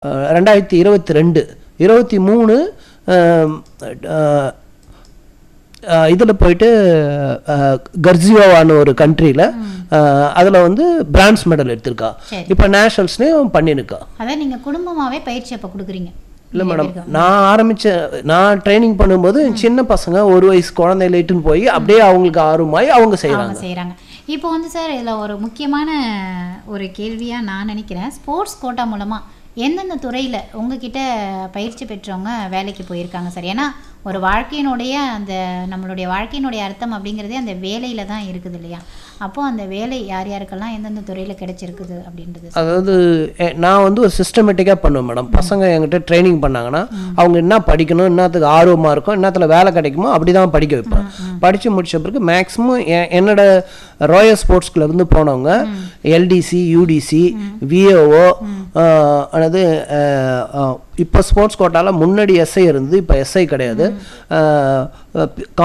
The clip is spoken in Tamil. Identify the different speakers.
Speaker 1: ரெண்டாயிரத்தி இருபத்தி ரெண்டு இருபத்தி மூணு இதில் போயிட்டு அஹ், கர்ஜியோவான ஒரு கண்ட்ரியில் அதில் வந்து பிரான்ஸ் மெடல் எடுத்திருக்கா
Speaker 2: சரி.
Speaker 1: இப்போ நேஷனல்ஸ்லேயும் பண்ணியிருக்கா
Speaker 2: அதான் நீங்க குடும்பமாவே பயிற்சி அப்ப கொடுக்குறீங்க
Speaker 1: இல்லை மேடம் நான் ஆரம்பித்த நான் ட்ரைனிங் பண்ணும்போது சின்ன பசங்க ஒரு வயசு குழந்தையில இட்டுன்னு போய் அப்படியே அவங்களுக்கு ஆர்வமாய் அவங்க செய்கிறாங்க
Speaker 2: அவங்க செய்கிறாங்க இப்போ வந்து சார் இதில் ஒரு முக்கியமான ஒரு கேள்வியாக நான் நினைக்கிறேன் ஸ்போர்ட்ஸ் கோட்டா மூலமாக எந்தெந்த துறையில் உங்ககிட்ட பயிற்சி பெற்றவங்க வேலைக்கு போயிருக்காங்க சார் ஏன்னா ஒரு வாழ்க்கையினுடைய அந்த நம்மளுடைய வாழ்க்கையினுடைய அர்த்தம் அப்படிங்கிறதே அந்த வேலையில் தான் இருக்குது இல்லையா அப்போது அந்த வேலை யார் யாருக்கெல்லாம் எந்தெந்த துறையில் கிடைச்சிருக்குது அப்படின்றது
Speaker 1: அதாவது எ- நான் வந்து ஒரு சிஸ்டமேட்டிக்காக பண்ணுவேன் மேடம் பசங்க என்கிட்ட ட்ரைனிங் பண்ணாங்கன்னா அவங்க என்ன படிக்கணும் என்னத்துக்கு ஆர்வமாக இருக்கும் என்னத்தில் வேலை கிடைக்குமோ அப்படி தான் படிக்க வைப்பேன் படித்து முடிச்ச பிறகு மேக்ஸிமம் என்னோட ராயல் ஸ்போர்ட்ஸ் இருந்து போனவங்க எல்டிசி யூடிசி விஏஓ அல்லது இப்போ ஸ்போர்ட்ஸ் கோட்டாவில் முன்னாடி எஸ்ஐ இருந்து இப்போ எஸ்ஐ கிடையாது அஹ்,